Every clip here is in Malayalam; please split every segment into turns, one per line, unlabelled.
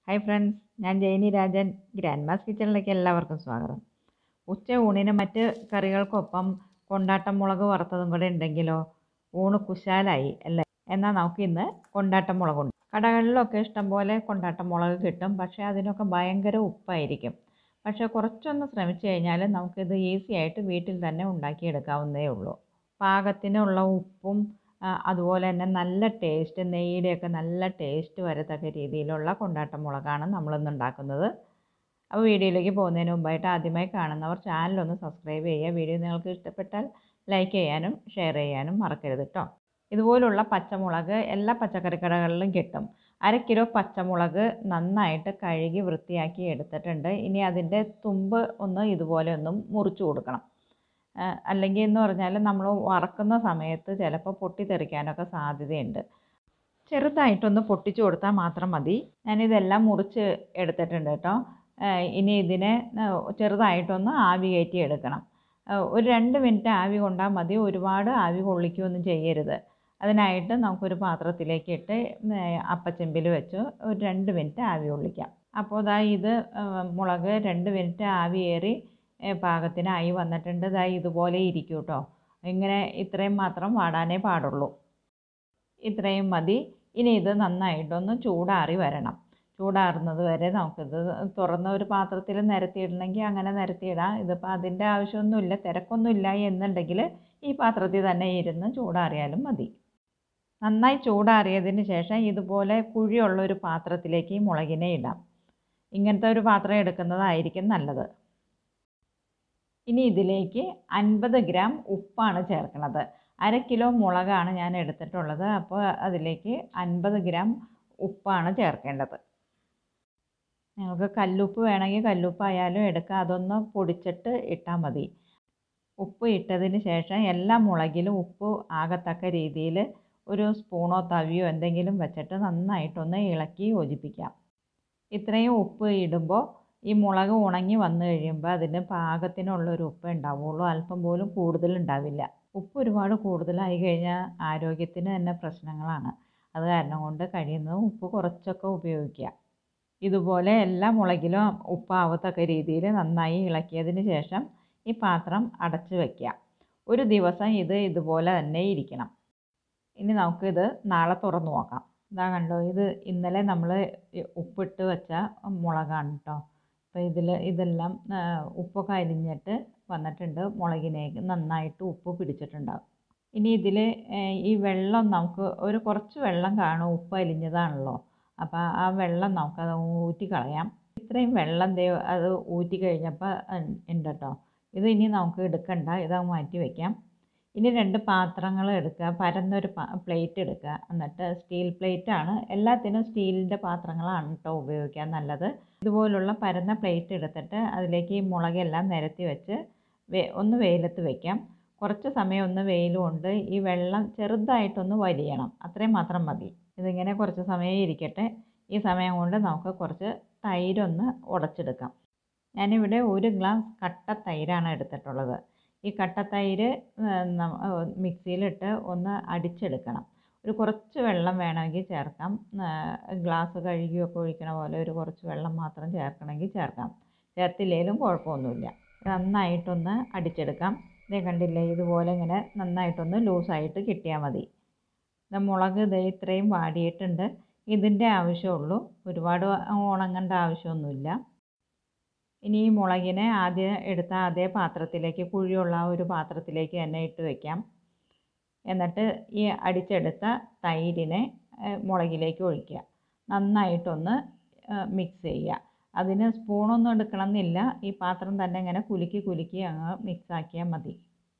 ഹായ് ഫ്രണ്ട്സ് ഞാൻ ജൈനി രാജൻ ഗ്രാൻഡ് മാസ് കിച്ചണിലേക്ക് എല്ലാവർക്കും സ്വാഗതം ഉച്ച ഊണിന് മറ്റ് കറികൾക്കൊപ്പം കൊണ്ടാട്ടം മുളക് വറുത്തതും കൂടെ ഉണ്ടെങ്കിലോ ഊണ് കുശാലായി അല്ലേ എന്നാൽ നമുക്ക് ഇന്ന് കൊണ്ടാട്ടം മുളകുണ്ട് കടകളിലൊക്കെ ഇഷ്ടംപോലെ കൊണ്ടാട്ടം മുളക് കിട്ടും പക്ഷേ അതിനൊക്കെ ഭയങ്കര ഉപ്പായിരിക്കും പക്ഷേ കുറച്ചൊന്ന് ശ്രമിച്ചു കഴിഞ്ഞാൽ നമുക്കിത് ഈസി ആയിട്ട് വീട്ടിൽ തന്നെ ഉണ്ടാക്കിയെടുക്കാവുന്നതേ ഉള്ളൂ പാകത്തിനുള്ള ഉപ്പും ആ, അതുപോലെ തന്നെ നല്ല ടേസ്റ്റ് നെയ്യുടെയൊക്കെ നല്ല ടേസ്റ്റ് വരത്തക്ക രീതിയിലുള്ള കൊണ്ടാട്ടം മുളകാണ് നമ്മളിന്ന് ഉണ്ടാക്കുന്നത് അപ്പോൾ വീഡിയോയിലേക്ക് പോകുന്നതിന് മുമ്പായിട്ട് ആദ്യമായി കാണുന്നവർ ചാനലൊന്ന് സബ്സ്ക്രൈബ് ചെയ്യുക വീഡിയോ നിങ്ങൾക്ക് ഇഷ്ടപ്പെട്ടാൽ ലൈക്ക് ചെയ്യാനും ഷെയർ ചെയ്യാനും മറക്കരുത് കേട്ടോ ഇതുപോലുള്ള പച്ചമുളക് എല്ലാ പച്ചക്കറി കടകളിലും കിട്ടും അര കിലോ പച്ചമുളക് നന്നായിട്ട് കഴുകി വൃത്തിയാക്കി എടുത്തിട്ടുണ്ട് ഇനി അതിൻ്റെ തുമ്പ് ഒന്ന് ഇതുപോലെ ഒന്നും മുറിച്ച് കൊടുക്കണം ആ, അല്ലെങ്കിൽ എന്ന് പറഞ്ഞാൽ നമ്മൾ വറക്കുന്ന സമയത്ത് ചിലപ്പോൾ പൊട്ടിത്തെറിക്കാനൊക്കെ സാധ്യതയുണ്ട് ചെറുതായിട്ടൊന്ന് പൊട്ടിച്ചു കൊടുത്താൽ മാത്രം മതി ഞാനിതെല്ലാം മുറിച്ച് എടുത്തിട്ടുണ്ട് കേട്ടോ ആ, ഇനി ഇതിനെ ആ, ചെറുതായിട്ടൊന്ന് ആവി കയറ്റി എടുക്കണം ആ, ഒരു രണ്ട് മിനിറ്റ് ആവി കൊണ്ടാൽ മതി ഒരുപാട് ആവി കൊള്ളിക്കുകയൊന്നും ചെയ്യരുത് അതിനായിട്ട് നമുക്കൊരു പാത്രത്തിലേക്ക് ഇട്ട് ഉം, അപ്പച്ചെമ്പിൽ വെച്ച് ഒരു രണ്ട് മിനിറ്റ് ആവി കൊള്ളിക്കാം അപ്പോൾ ദാ ഇത് ആ, മുളക് രണ്ട് മിനിറ്റ് ആവിയേറി ഏ, പാകത്തിനായി വന്നിട്ടുണ്ട് ദാ ഇതുപോലെ ഇരിക്കും കേട്ടോ ഇങ്ങനെ ഇത്രയും മാത്രം വാടാനേ പാടുള്ളൂ ഇത്രയും മതി ഇനി ഇത് നന്നായിട്ടൊന്ന് ചൂടാറി വരണം ചൂടാറുന്നത് വരെ നമുക്കിത് തുറന്ന ഒരു പാത്രത്തിൽ നിരത്തിയിടണമെങ്കിൽ അങ്ങനെ നിരത്തിയിടാം ഇതിപ്പോൾ അതിൻ്റെ ആവശ്യമൊന്നുമില്ല തിരക്കൊന്നുമില്ല എന്നുണ്ടെങ്കിൽ ഈ പാത്രത്തിൽ തന്നെ ഇരുന്ന് ചൂടാറിയാലും മതി നന്നായി ചൂടാറിയതിന് ശേഷം ഇതുപോലെ കുഴിയുള്ള ഒരു പാത്രത്തിലേക്ക് ഈ മുളകിനെ ഇടാം ഇങ്ങനത്തെ ഒരു പാത്രം എടുക്കുന്നതായിരിക്കും നല്ലത് ഇനി ഇതിലേക്ക് അൻപത് ഗ്രാം ഉപ്പാണ് ചേർക്കുന്നത് അര കിലോ മുളകാണ് ഞാൻ എടുത്തിട്ടുള്ളത് അപ്പോൾ അതിലേക്ക് അൻപത് ഗ്രാം ഉപ്പാണ് ചേർക്കേണ്ടത് നിങ്ങൾക്ക് കല്ലുപ്പ് വേണമെങ്കിൽ കല്ലുപ്പായാലും എടുക്കാം അതൊന്ന് പൊടിച്ചിട്ട് ഇട്ടാൽ മതി ഉപ്പ് ഇട്ടതിന് ശേഷം എല്ലാ മുളകിലും ഉപ്പ് ആകത്തക്ക രീതിയിൽ ഒരു സ്പൂണോ തവിയോ എന്തെങ്കിലും വെച്ചിട്ട് നന്നായിട്ടൊന്ന് ഇളക്കി യോജിപ്പിക്കാം ഇത്രയും ഉപ്പ് ഇടുമ്പോൾ ഈ മുളക് ഉണങ്ങി വന്നു കഴിയുമ്പോൾ അതിന് പാകത്തിനുള്ളൊരു ഉപ്പ് ഉണ്ടാവുള്ളൂ അല്പം പോലും കൂടുതൽ ഉണ്ടാവില്ല ഉപ്പ് ഒരുപാട് കൂടുതലായി കഴിഞ്ഞാൽ ആരോഗ്യത്തിന് തന്നെ പ്രശ്നങ്ങളാണ് അത് കാരണം കൊണ്ട് കഴിയുന്നതും ഉപ്പ് കുറച്ചൊക്കെ ഉപയോഗിക്കുക ഇതുപോലെ എല്ലാ മുളകിലും ഉപ്പാവത്തക്ക രീതിയിൽ നന്നായി ഇളക്കിയതിന് ശേഷം ഈ പാത്രം അടച്ച് വയ്ക്കുക ഒരു ദിവസം ഇത് ഇതുപോലെ തന്നെ ഇരിക്കണം ഇനി നമുക്കിത് നാളെ തുറന്ന് നോക്കാം ഇതാ കണ്ടോ ഇത് ഇന്നലെ നമ്മൾ ഉപ്പിട്ട് വെച്ച മുളകാണ് കേട്ടോ അപ്പോൾ ഇതിൽ ഇതെല്ലാം ആ, ഉപ്പൊക്കെ അരിഞ്ഞിട്ട് വന്നിട്ടുണ്ട് മുളകിനേക്ക് നന്നായിട്ട് ഉപ്പ് പിടിച്ചിട്ടുണ്ടാകും ഇനി ഇതിൽ ഈ വെള്ളം നമുക്ക് ഒരു കുറച്ച് വെള്ളം കാണും ഉപ്പ് അലിഞ്ഞതാണല്ലോ അപ്പോൾ ആ വെള്ളം നമുക്കത് ഊറ്റി കളയാം ഇത്രയും വെള്ളം ദേ അത് ഊറ്റി കഴിഞ്ഞപ്പോൾ ഉണ്ട് കേട്ടോ ഇത് ഇനി നമുക്ക് എടുക്കണ്ട ഇത് മാറ്റി വയ്ക്കാം ഇനി രണ്ട് പാത്രങ്ങൾ എടുക്കുക പരന്നൊരു പ്ലേറ്റ് എടുക്കുക എന്നിട്ട് സ്റ്റീൽ പ്ലേറ്റ് ആണ് എല്ലാത്തിനും സ്റ്റീലിൻ്റെ പാത്രങ്ങളാണ് കേട്ടോ ഉപയോഗിക്കാൻ നല്ലത് ഇതുപോലുള്ള പരന്ന പ്ലേറ്റ് എടുത്തിട്ട് അതിലേക്ക് ഈ മുളകെല്ലാം നിരത്തി വെച്ച് വേ ഒന്ന് വെയിലത്ത് വെക്കാം കുറച്ച് സമയം ഒന്ന് വെയിൽ കൊണ്ട് ഈ വെള്ളം ചെറുതായിട്ടൊന്ന് വലിയണം അത്രയും മാത്രം മതി ഇതിങ്ങനെ കുറച്ച് സമയം ഇരിക്കട്ടെ ഈ സമയം കൊണ്ട് നമുക്ക് കുറച്ച് തൈരൊന്ന് ഉടച്ചെടുക്കാം ഞാനിവിടെ ഒരു ഗ്ലാസ് കട്ട തൈരാണ് എടുത്തിട്ടുള്ളത് ഈ കട്ട തൈര് മിക്സിയിലിട്ട് ഒന്ന് അടിച്ചെടുക്കണം ഒരു കുറച്ച് വെള്ളം വേണമെങ്കിൽ ചേർക്കാം ഗ്ലാസ് കഴുകിയൊക്കെ ഒഴിക്കണ പോലെ ഒരു കുറച്ച് വെള്ളം മാത്രം ചേർക്കണമെങ്കിൽ ചേർക്കാം ചേർത്തില്ലെങ്കിലും കുഴപ്പമൊന്നുമില്ല നന്നായിട്ടൊന്ന് അടിച്ചെടുക്കാം ഇതേ കണ്ടില്ലേ ഇതുപോലെ ഇങ്ങനെ നന്നായിട്ടൊന്ന് ലൂസായിട്ട് കിട്ടിയാൽ മതി ഇത് മുളക് ഇത് ഇത്രയും വാടിയിട്ടുണ്ട് ഇതിൻ്റെ ആവശ്യമുള്ളൂ ഒരുപാട് ഉണങ്ങേണ്ട ആവശ്യമൊന്നുമില്ല ഇനി ഈ മുളകിനെ ആദ്യം എടുത്ത അതേ പാത്രത്തിലേക്ക് കുഴിയുള്ള ആ ഒരു പാത്രത്തിലേക്ക് തന്നെ ഇട്ട് വയ്ക്കാം എന്നിട്ട് ഈ അടിച്ചെടുത്ത തൈരിനെ ഏഹ്, മുളകിലേക്ക് ഒഴിക്കുക നന്നായിട്ടൊന്ന് മിക്സ് ചെയ്യുക അതിന് സ്പൂണൊന്നും എടുക്കണം എന്നില്ല ഈ പാത്രം തന്നെ ഇങ്ങനെ കുലുക്കി കുലുക്കി അങ്ങ് മിക്സ് ആക്കിയാൽ മതി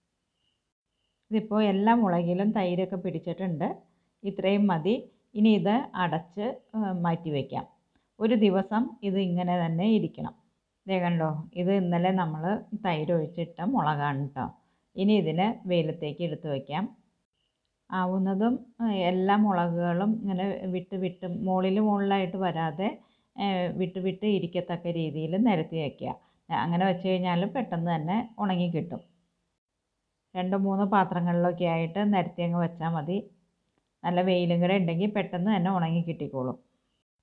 ഇതിപ്പോൾ എല്ലാ മുളകിലും തൈരൊക്കെ പിടിച്ചിട്ടുണ്ട് ഇത്രയും മതി ഇനി ഇത് അടച്ച് ഏഹ്, മാറ്റി വയ്ക്കാം ഒരു ദിവസം ഇത് ഇങ്ങനെ തന്നെ ഇരിക്കണം ദേ കണ്ടോ ഇത് ഇന്നലെ നമ്മൾ തൈര് ഒഴിച്ചിട്ട മുളകാണ് കേട്ടോ ഇനി ഇതിനെ വെയിലത്തേക്ക് എടുത്ത് വയ്ക്കാം ആവുന്നതും ഏഹ്, എല്ലാ മുളകുകളും ഇങ്ങനെ വിട്ട് വിട്ട് മുകളിൽ മുകളിലായിട്ട് വരാതെ ഏഹ്, വിട്ട് വിട്ട് ഇരിക്കത്തക്ക രീതിയിൽ നിരത്തി വയ്ക്കുക അങ്ങനെ വെച്ച് കഴിഞ്ഞാൽ പെട്ടെന്ന് തന്നെ ഉണങ്ങി കിട്ടും രണ്ട് മൂന്ന് പാത്രങ്ങളിലൊക്കെ ആയിട്ട് നിരത്തി അങ്ങ് വെച്ചാൽ മതി നല്ല വെയിലും കൂടെ ഉണ്ടെങ്കിൽ പെട്ടെന്ന് തന്നെ ഉണങ്ങി കിട്ടിക്കോളും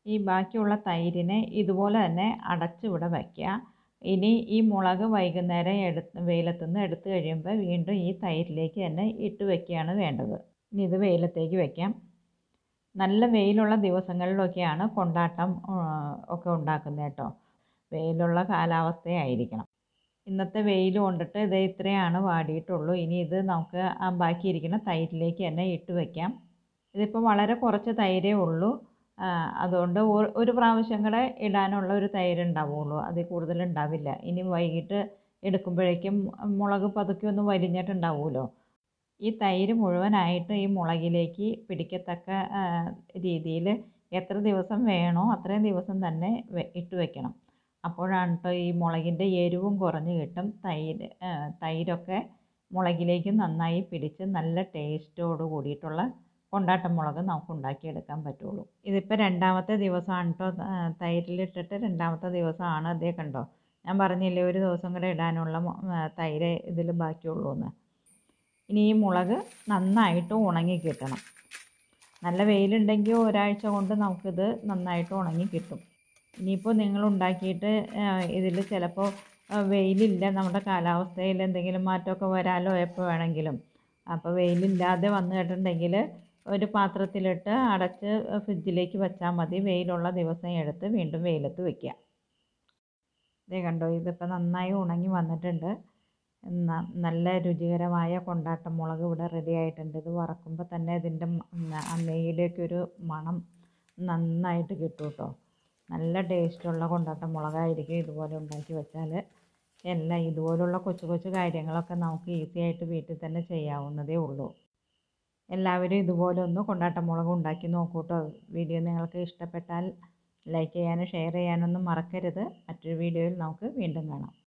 ഈ ബാക്കിയുള്ള തൈരിനെ ഇതുപോലെ തന്നെ അടച്ചിവിടെ വയ്ക്കുക ഇനി ഈ മുളക് വൈകുന്നേരം എടുത്ത് വെയിലത്തുനിന്ന് എടുത്തു കഴിയുമ്പോൾ വീണ്ടും ഈ തൈരിലേക്ക് തന്നെ ഇട്ട് വയ്ക്കുകയാണ് വേണ്ടത് ഇനി ഇത് വെയിലത്തേക്ക് വയ്ക്കാം നല്ല വെയിലുള്ള ദിവസങ്ങളിലൊക്കെയാണ് കൊണ്ടാട്ടം ഒക്കെ ഉണ്ടാക്കുന്നത് കേട്ടോ വെയിലുള്ള കാലാവസ്ഥയായിരിക്കണം ഇന്നത്തെ വെയിൽ കൊണ്ടിട്ട് ഇത് ഇത്രയാണ് വാടിയിട്ടുള്ളൂ ഇനി ഇത് നമുക്ക് ആ ബാക്കിയിരിക്കുന്ന തൈരിലേക്ക് തന്നെ ഇട്ട് വയ്ക്കാം ഇതിപ്പോൾ വളരെ കുറച്ച് തൈരേ ഉള്ളൂ അതുകൊണ്ട് ഒരു പ്രാവശ്യം കൂടെ ഇടാനുള്ള ഒരു തൈര് ഉണ്ടാവുള്ളൂ അതിൽ കൂടുതൽ ഉണ്ടാവില്ല ഇനി വൈകിട്ട് എടുക്കുമ്പോഴേക്കും മുളക് പതുക്കെ ഒന്ന് വലിഞ്ഞിട്ടുണ്ടാവുമല്ലോ ഈ തൈര് മുഴുവനായിട്ട് ഈ മുളകിലേക്ക് പിടിക്കത്തക്ക രീതിയിൽ എത്ര ദിവസം വേണോ അത്രയും ദിവസം തന്നെ ഇട്ട് വെക്കണം അപ്പോഴാണ് കേട്ടോ ഈ മുളകിൻ്റെ എരിവും കുറഞ്ഞ് കിട്ടും തൈര് തൈരൊക്കെ മുളകിലേക്ക് നന്നായി പിടിച്ച് നല്ല ടേസ്റ്റോട് കൂടിയിട്ടുള്ള കൊണ്ടാട്ടം മുളക് നമുക്ക് ഉണ്ടാക്കിയെടുക്കാൻ പറ്റുള്ളൂ ഇതിപ്പോൾ രണ്ടാമത്തെ ദിവസമാണ് കേട്ടോ തൈരിലിട്ടിട്ട് രണ്ടാമത്തെ ദിവസമാണ് അതേ കണ്ടോ ഞാൻ പറഞ്ഞില്ലേ ഒരു ദിവസം കൂടെ ഇടാനുള്ള തൈര് ഇതിൽ ബാക്കിയുള്ളൂ എന്ന് ഇനി ഈ മുളക് നന്നായിട്ട് ഉണങ്ങി കിട്ടണം നല്ല വെയിലുണ്ടെങ്കിൽ ഒരാഴ്ച കൊണ്ട് നമുക്കിത് നന്നായിട്ട് ഉണങ്ങി കിട്ടും ഇനിയിപ്പോൾ നിങ്ങൾ ഉണ്ടാക്കിയിട്ട് ഇതിൽ ചിലപ്പോൾ വെയിലില്ല നമ്മുടെ കാലാവസ്ഥയിൽ എന്തെങ്കിലും മാറ്റമൊക്കെ വരാലോ എപ്പോൾ വേണമെങ്കിലും അപ്പോൾ വെയിലില്ലാതെ വന്നു കേട്ടിട്ടുണ്ടെങ്കിൽ ഒരു പാത്രത്തിലിട്ട് അടച്ച് ഫ്രിഡ്ജിലേക്ക് വെച്ചാൽ മതി വെയിലുള്ള ദിവസം എടുത്ത് വീണ്ടും വെയിലത്ത് വയ്ക്കുക ഇതേ കണ്ടോ ഇതിപ്പോൾ നന്നായി ഉണങ്ങി വന്നിട്ടുണ്ട് നല്ല രുചികരമായ കൊണ്ടാട്ടം മുളക് ഇവിടെ റെഡി ആയിട്ടുണ്ട് ഇത് വറക്കുമ്പോൾ തന്നെ ഇതിൻ്റെ ആ നെയ്യിലേക്കൊരു മണം നന്നായിട്ട് കിട്ടും കേട്ടോ നല്ല ടേസ്റ്റുള്ള കൊണ്ടാട്ടം മുളകായിരിക്കും ഇതുപോലെ ഉണ്ടാക്കി വെച്ചാൽ എല്ലാം ഇതുപോലുള്ള കൊച്ചു കൊച്ചു കാര്യങ്ങളൊക്കെ നമുക്ക് ഈസി ആയിട്ട് വീട്ടിൽ തന്നെ ചെയ്യാവുന്നതേ ഉള്ളൂ എല്ലാവരും ഇതുപോലെ ഒന്ന് കൊണ്ടാട്ടം മുളക് ഉണ്ടാക്കി നോക്കൂ കേട്ടോ വീഡിയോ നിങ്ങൾക്ക് ഇഷ്ടപ്പെട്ടാൽ ലൈക്ക് ചെയ്യാനും ഷെയർ ചെയ്യാനൊന്നും മറക്കരുത് മറ്റൊരു വീഡിയോയിൽ നമുക്ക് വീണ്ടും കാണാം